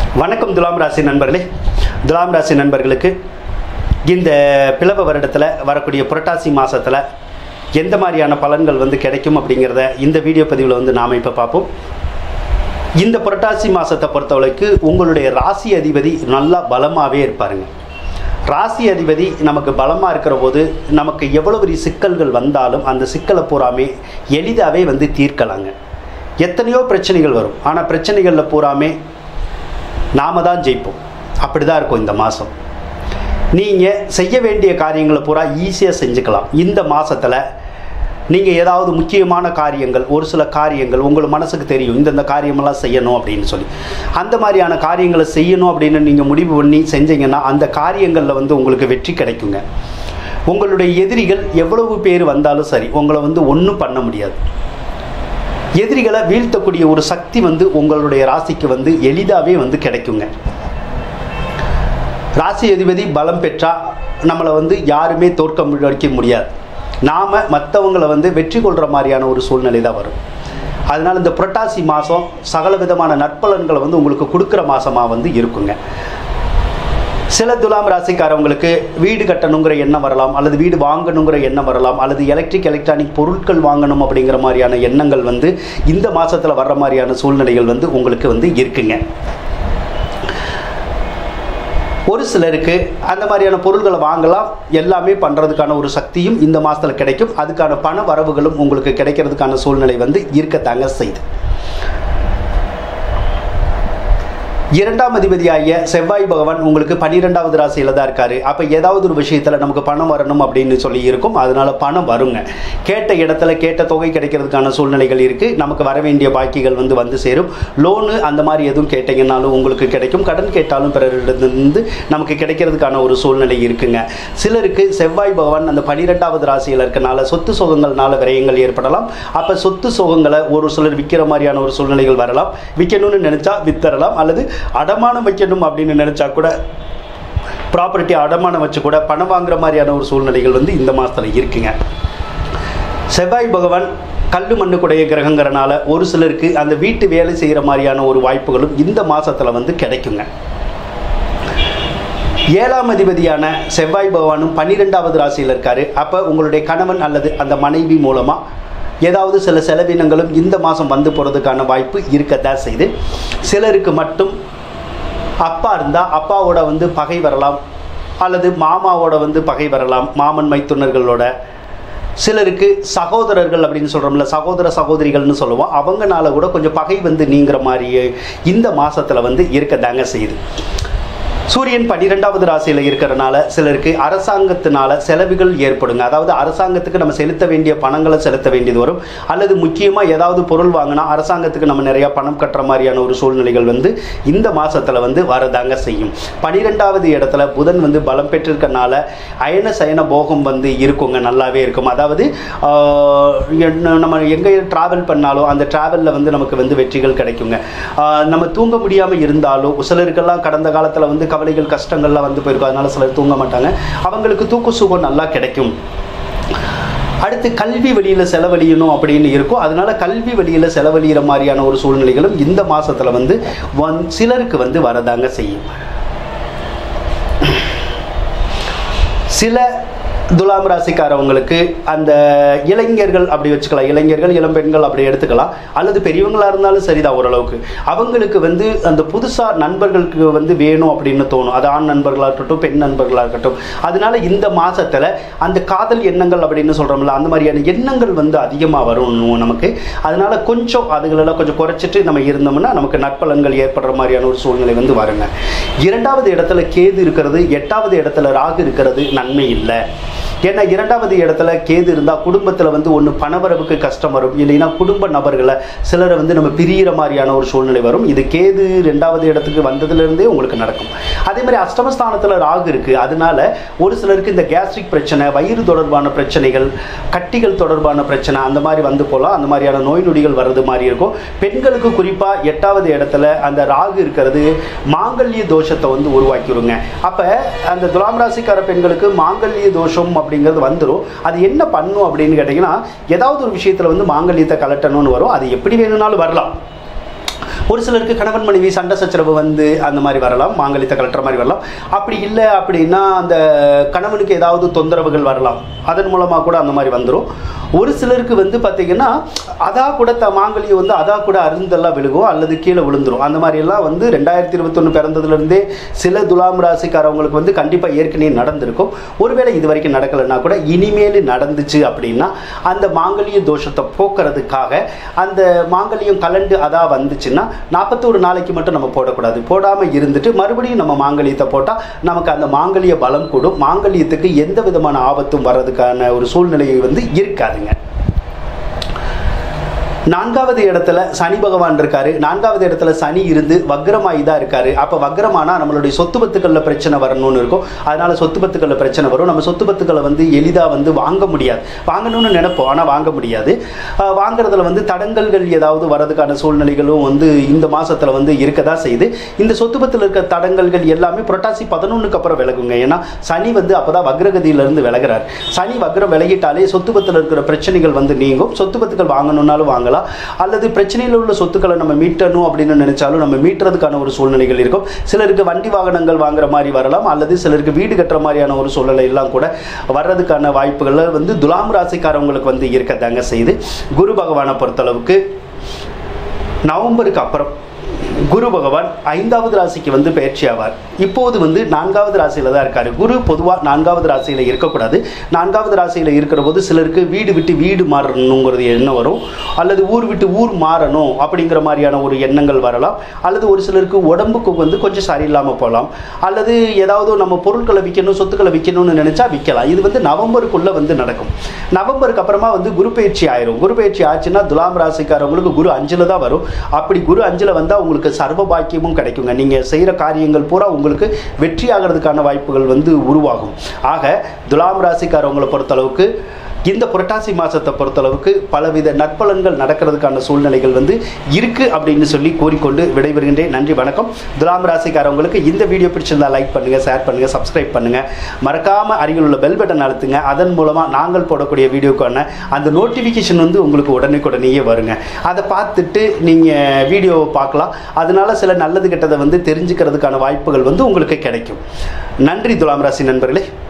வணக்கம் துலாம் ராசி நண்பர்களே துலாம் ராசி நண்பர்களுக்கு இந்த பிளவ வருடத்தில் வரக்கூடிய புரட்டாசி மாதத்தில் எந்த மாதிரியான பலன்கள் வந்து கிடைக்கும் அப்படிங்கிறத இந்த வீடியோ பதிவில் வந்து நாம் இப்போ பார்ப்போம் இந்த புரட்டாசி மாதத்தை பொறுத்தவரைக்கு உங்களுடைய ராசி அதிபதி நல்லா பலமாகவே இருப்பாருங்க ராசி அதிபதி நமக்கு பலமாக இருக்கிற போது நமக்கு எவ்வளோ பெரிய சிக்கல்கள் வந்தாலும் அந்த சிக்கலை பூராமே எளிதாகவே வந்து தீர்க்கலாங்க எத்தனையோ பிரச்சனைகள் வரும் ஆனால் பிரச்சனைகளில் பூராமே நாம தான் ஜெயிப்போம் அப்படி தான் இருக்கும் இந்த மாதம் நீங்கள் செய்ய வேண்டிய காரியங்களை பூரா ஈஸியாக செஞ்சுக்கலாம் இந்த மாதத்தில் நீங்கள் ஏதாவது முக்கியமான காரியங்கள் ஒரு சில காரியங்கள் உங்கள் மனசுக்கு தெரியும் இந்தந்த காரியமெல்லாம் செய்யணும் அப்படின்னு சொல்லி அந்த மாதிரியான காரியங்களை செய்யணும் அப்படின்னு நீங்கள் முடிவு பண்ணி செஞ்சீங்கன்னா அந்த காரியங்களில் வந்து உங்களுக்கு வெற்றி கிடைக்குங்க உங்களுடைய எதிரிகள் எவ்வளவு பேர் வந்தாலும் சரி உங்களை வந்து ஒன்றும் பண்ண முடியாது எதிரிகளை வீழ்த்தக்கூடிய ஒரு சக்தி வந்து உங்களுடைய ராசிக்கு வந்து எளிதாகவே வந்து கிடைக்குங்க ராசி அதிபதி பலம் பெற்றா நம்மளை வந்து யாருமே தோற்க வைக்க முடியாது நாம் மற்றவங்களை வந்து வெற்றி கொள்கிற மாதிரியான ஒரு சூழ்நிலை தான் வரும் அதனால் இந்த புரட்டாசி மாதம் சகல விதமான நற்பலன்களை வந்து உங்களுக்கு கொடுக்குற மாதமாக வந்து இருக்குங்க சில துலாம் ராசிக்காரவங்களுக்கு வீடு கட்டணுங்கிற எண்ணம் வரலாம் அல்லது வீடு வாங்கணுங்கிற எண்ணம் வரலாம் அல்லது எலக்ட்ரிக் எலக்ட்ரானிக் பொருட்கள் வாங்கணும் அப்படிங்கிற மாதிரியான எண்ணங்கள் வந்து இந்த மாதத்தில் வர்ற மாதிரியான சூழ்நிலைகள் வந்து உங்களுக்கு வந்து இருக்குங்க ஒரு சிலருக்கு அந்த மாதிரியான பொருள்களை வாங்கலாம் எல்லாமே பண்ணுறதுக்கான ஒரு சக்தியும் இந்த மாதத்தில் கிடைக்கும் அதுக்கான பண வரவுகளும் உங்களுக்கு கிடைக்கிறதுக்கான சூழ்நிலை வந்து இருக்கத்தாங்க செய்யுது இரண்டாம் அதிபதியாகிய செவ்வாய் பகவான் உங்களுக்கு பன்னிரெண்டாவது ராசியில் தான் இருக்காரு அப்போ ஏதாவது ஒரு விஷயத்தில் நமக்கு பணம் வரணும் அப்படின்னு சொல்லி இருக்கும் அதனால பணம் வருங்க கேட்ட இடத்துல கேட்ட தொகை கிடைக்கிறதுக்கான சூழ்நிலைகள் இருக்குது நமக்கு வர வேண்டிய பாக்கிகள் வந்து வந்து சேரும் லோனு அந்த மாதிரி எதுவும் கேட்டீங்கன்னாலும் உங்களுக்கு கிடைக்கும் கடன் கேட்டாலும் பிறரிடமிருந்து நமக்கு கிடைக்கிறதுக்கான ஒரு சூழ்நிலை இருக்குங்க சிலருக்கு செவ்வாய் பகவான் அந்த பன்னிரெண்டாவது ராசியில் இருக்கனால சொத்து சுகங்கள்னால விரயங்கள் ஏற்படலாம் அப்போ சொத்து சுகங்களை ஒரு சிலர் விற்கிற மாதிரியான ஒரு சூழ்நிலைகள் வரலாம் விற்கணும்னு நினச்சா வித்தரலாம் அல்லது அடமானம் வைக்கணும் அப்படின்னு நினச்சா கூட ப்ராப்பர்ட்டி அடமானம் வச்சு கூட பணம் வாங்குற மாதிரியான ஒரு சூழ்நிலைகள் வந்து இந்த மாதத்தில் இருக்குங்க செவ்வாய் பகவான் கல்லு மண்ணுக்குடைய கிரகங்கிறனால ஒரு சிலருக்கு அந்த வீட்டு வேலை செய்கிற மாதிரியான ஒரு வாய்ப்புகளும் இந்த மாதத்தில் வந்து கிடைக்குங்க ஏழாம் அதிபதியான செவ்வாய் பகவானும் பன்னிரெண்டாவது ராசியில் இருக்காரு அப்போ உங்களுடைய கணவன் அல்லது அந்த மனைவி மூலமாக ஏதாவது சில செலவினங்களும் இந்த மாதம் வந்து போகிறதுக்கான வாய்ப்பு இருக்கத்தான் செய்யுது சிலருக்கு மட்டும் அப்பா இருந்தால் அப்பாவோட வந்து பகை வரலாம் அல்லது மாமாவோட வந்து பகை வரலாம் மாமன் மைத்துனர்களோட சிலருக்கு சகோதரர்கள் அப்படின்னு சொல்கிறோம்ல சகோதர சகோதரிகள்னு சொல்லுவோம் அவங்கனால கூட கொஞ்சம் பகை வந்து நீங்கிற மாதிரியே இந்த மாதத்தில் வந்து இருக்கத்தாங்க செய்யுது சூரியன் பன்னிரெண்டாவது ராசியில் இருக்கிறனால சிலருக்கு அரசாங்கத்தினால செலவுகள் ஏற்படுங்க அதாவது அரசாங்கத்துக்கு நம்ம செலுத்த வேண்டிய பணங்களை செலுத்த வேண்டியது வரும் அல்லது முக்கியமாக ஏதாவது பொருள் வாங்கினா அரசாங்கத்துக்கு நம்ம நிறையா பணம் கட்டுற மாதிரியான ஒரு சூழ்நிலைகள் வந்து இந்த மாதத்தில் வந்து வரதாங்க செய்யும் பன்னிரெண்டாவது இடத்துல புதன் வந்து பலம் பெற்றிருக்கனால அயன சயன போகம் வந்து இருக்குங்க நல்லாவே இருக்கும் அதாவது ஆஹ், என்ன- நம்ம எங்கே ட்ராவல் பண்ணாலும் அந்த ட்ராவலில் வந்து நமக்கு வந்து வெற்றிகள் கிடைக்குங்க ஆஹ், நம்ம தூங்க முடியாமல் இருந்தாலும் சிலருக்கெல்லாம் கடந்த காலத்தில் வந்து கவலைகள் கஷ்டங்கள்லாம் வந்து போயிருக்கும் அதனால சிலர் தூங்க மாட்டாங்க அவங்களுக்கு தூக்க சுகம் நல்லா கிடைக்கும் அடுத்து கல்வி வழியில் செலவழியணும் அப்படின்னு இருக்கும் அதனால கல்வி வழியில் செலவழிகிற மாதிரியான ஒரு சூழ்நிலைகளும் இந்த மாசத்துல வந்து வந் சிலருக்கு வந்து வரதாங்க செய்யும் சில துலாம் ராசிக்காரவங்களுக்கு அந்த இளைஞர்கள் அப்படி வச்சுக்கலாம் இளைஞர்கள் இளம்பெண்கள் அப்படி எடுத்துக்கலாம் அல்லது பெரியவங்களாக இருந்தாலும் சரிதான் ஓரளவுக்கு அவங்களுக்கு வந்து அந்த புதுசாக நண்பர்களுக்கு வந்து வேணும் அப்படின்னு தோணும் அது ஆண் நண்பர்களாக இருக்கட்டும் பெண் நண்பர்களாக இருக்கட்டும் அதனால இந்த மாசத்துல அந்த காதல் எண்ணங்கள் அப்படின்னு சொல்கிறோம்ல அந்த மாதிரியான எண்ணங்கள் வந்து அதிகமாக வரும் நமக்கு அதனால கொஞ்சம் அதுகளெல்லாம் கொஞ்சம் குறைச்சிட்டு நம்ம இருந்தோம்னா நமக்கு நற்பலன்கள் ஏற்படுற மாதிரியான ஒரு சூழ்நிலை வந்து வருங்க இரண்டாவது இடத்துல கேது இருக்கிறது எட்டாவது இடத்துல ராகு இருக்கிறது நன்மை இல்லை ஏன்னா இரண்டாவது இடத்துல கேது இருந்தால் குடும்பத்தில் வந்து ஒன்று பணவரவுக்கு கஷ்டம் வரும் இல்லைன்னா குடும்ப நபர்களை சிலரை வந்து நம்ம பிரியிற மாதிரியான ஒரு சூழ்நிலை வரும் இது கேது ரெண்டாவது இடத்துக்கு வந்ததுலேருந்தே உங்களுக்கு நடக்கும் அதே மாதிரி அஷ்டமஸ்தானத்தில் ராகு இருக்குது அதனால ஒரு சிலருக்கு இந்த கேஸ்ட்ரிக் பிரச்சனை வயிறு தொடர்பான பிரச்சனைகள் கட்டிகள் தொடர்பான பிரச்சனை அந்த மாதிரி வந்து போகலாம் அந்த மாதிரியான நோய் நொடிகள் வர்றது மாதிரி இருக்கும் பெண்களுக்கு குறிப்பாக எட்டாவது இடத்துல அந்த ராகு இருக்கிறது மாங்கல்ய தோஷத்தை வந்து உருவாக்கிடுங்க அப்போ அந்த துலாம் ராசிக்கார பெண்களுக்கு மாங்கல்ய தோஷம் அப்படிங்கிறது வந்துடும் அது என்ன பண்ணும் அப்படின்னு கேட்டிங்கன்னா ஏதாவது ஒரு விஷயத்தில் வந்து மாங்கல்யத்தை கலட்டணும்னு வரும் அது எப்படி வேணும்னாலும் வரலாம் ஒரு சிலருக்கு கணவன் மனைவி சண்டை சச்சரவு வந்து அந்த மாதிரி வரலாம் மாங்கலியத்தை கலட்டுற மாதிரி வரலாம் அப்படி இல்லை அப்படின்னா அந்த கணவனுக்கு ஏதாவது தொந்தரவுகள் வரலாம் அதன் மூலமாக கூட அந்த மாதிரி வந்துடும் ஒரு சிலருக்கு வந்து பார்த்தீங்கன்னா அதா கூட த மாங்கல்யம் வந்து அதா கூட அருந்தெல்லாம் விழுகும் அல்லது கீழே விழுந்துரும் அந்த மாதிரி எல்லாம் வந்து ரெண்டாயிரத்தி இருபத்தொன்று பிறந்ததுலேருந்தே சில துலாம் ராசிக்காரவங்களுக்கு வந்து கண்டிப்பாக ஏற்கனவே நடந்திருக்கும் ஒருவேளை இது வரைக்கும் நடக்கலைன்னா கூட இனிமேல் நடந்துச்சு அப்படின்னா அந்த மாங்கல்ய தோஷத்தை போக்குறதுக்காக அந்த மாங்கல்யம் கலண்டு அதா வந்துச்சுன்னா நாற்பத்தோரு நாளைக்கு மட்டும் நம்ம போடக்கூடாது போடாமல் இருந்துட்டு மறுபடியும் நம்ம மாங்கல்யத்தை போட்டால் நமக்கு அந்த மாங்கல்ய பலம் கூடும் மாங்கல்யத்துக்கு எந்த விதமான ஆபத்தும் வர்றதுக்கான ஒரு சூழ்நிலை வந்து இருக்காதுங்க நான்காவது இடத்துல சனி பகவான் இருக்காரு நான்காவது இடத்துல சனி இருந்து வக்ரமாகி தான் இருக்காரு அப்போ வக்ரமானா நம்மளுடைய சொத்து பத்துக்களில் பிரச்சனை வரணும்னு இருக்கும் அதனால சொத்து பத்துக்களில் பிரச்சனை வரும் நம்ம சொத்து பத்துக்களை வந்து எளிதாக வந்து வாங்க முடியாது வாங்கணும்னு நினைப்போம் ஆனால் வாங்க முடியாது ஆஹ் வாங்குறதுல வந்து தடங்கல்கள் ஏதாவது வரதுக்கான சூழ்நிலைகளும் வந்து இந்த மாசத்துல வந்து இருக்க தான் செய்யுது இந்த சொத்து பத்தில் இருக்க தடங்கல்கள் எல்லாமே புரட்டாசி பதினொன்றுக்கு அப்புறம் விலகுங்க ஏன்னா சனி வந்து அப்பதான் வக்ரகதியிலிருந்து விலகுறார் சனி வக்ரம் விலகிட்டாலே சொத்து பத்தில் இருக்கிற பிரச்சனைகள் வந்து நீங்கும் சொத்து பத்துக்கள் வாங்கணும்னாலும் வாங்கலாம் அல்லது பிரச்சனையில் உள்ள சொத்துக்களை நம்ம மீட்டணும் அப்படின்னு நினைச்சாலும் நம்ம மீட்டுறதுக்கான ஒரு சூழ்நிலைகள் இருக்கும் சிலருக்கு வண்டி வாகனங்கள் வாங்குற மாதிரி வரலாம் அல்லது சிலருக்கு வீடு கட்டுற மாதிரியான ஒரு சூழ்நிலை எல்லாம் கூட வர்றதுக்கான வாய்ப்புகள் வந்து துலாம் ராசிக்காரவங்களுக்கு வந்து இருக்கத்தாங்க செய்யுது குரு பகவானை பொறுத்தளவுக்கு நவம்பருக்கு அப்புறம் குரு பகவான் ஐந்தாவது ராசிக்கு வந்து பயிற்சி ஆவார் இப்போது வந்து நான்காவது ராசியில தான் இருக்காரு குரு பொதுவாக நான்காவது ராசியில இருக்கக்கூடாது நான்காவது ராசியில இருக்கிற போது சிலருக்கு வீடு விட்டு வீடு மாறணுங்கிறது எண்ணம் வரும் அல்லது ஊர் விட்டு ஊர் மாறணும் அப்படிங்கிற மாதிரியான ஒரு எண்ணங்கள் வரலாம் அல்லது ஒரு சிலருக்கு உடம்புக்கு வந்து கொஞ்சம் சரியில்லாமல் போகலாம் அல்லது ஏதாவது நம்ம பொருட்களை விற்கணும் சொத்துக்களை விற்கணும்னு நினைச்சா விற்கலாம் இது வந்து நவம்பருக்குள்ள வந்து நடக்கும் நவம்பருக்கு அப்புறமா வந்து குரு பயிற்சி ஆயிரும் குரு பயிற்சி ஆச்சுன்னா துலாம் ராசிக்காரவங்களுக்கு குரு அஞ்சுல தான் வரும் அப்படி குரு அஞ்சுல வந்தால் உங்களுக்கு சர்வ பாக்கியமும் கிடைக்குங்க நீங்கள் செய்கிற காரியங்கள் பூரா உங்களுக்கு வெற்றி ஆகிறதுக்கான வாய்ப்புகள் வந்து உருவாகும் ஆக துலாம் ராசிக்காரவங்களை பொறுத்தளவுக்கு இந்த புரட்டாசி மாதத்தை பொறுத்தளவுக்கு பலவித நற்பலன்கள் நடக்கிறதுக்கான சூழ்நிலைகள் வந்து இருக்கு அப்படின்னு சொல்லி கூறிக்கொண்டு விடைபெறுகின்றேன் நன்றி வணக்கம் துலாம் ராசிக்காரவங்களுக்கு இந்த வீடியோ பிடிச்சிருந்தா லைக் பண்ணுங்க ஷேர் பண்ணுங்க சப்ஸ்கிரைப் பண்ணுங்க மறக்காம அருகில் உள்ள பெல் பட்டன் அழுத்துங்க அதன் மூலமா நாங்கள் போடக்கூடிய வீடியோக்கான அந்த நோட்டிஃபிகேஷன் வந்து உங்களுக்கு உடனுக்குடனேயே வருங்க அதை பார்த்துட்டு நீங்க வீடியோவை பார்க்கலாம் அதனால சில நல்லது கெட்டதை வந்து தெரிஞ்சுக்கிறதுக்கான வாய்ப்புகள் வந்து உங்களுக்கு கிடைக்கும் நன்றி துலாம் ராசி நண்பர்களே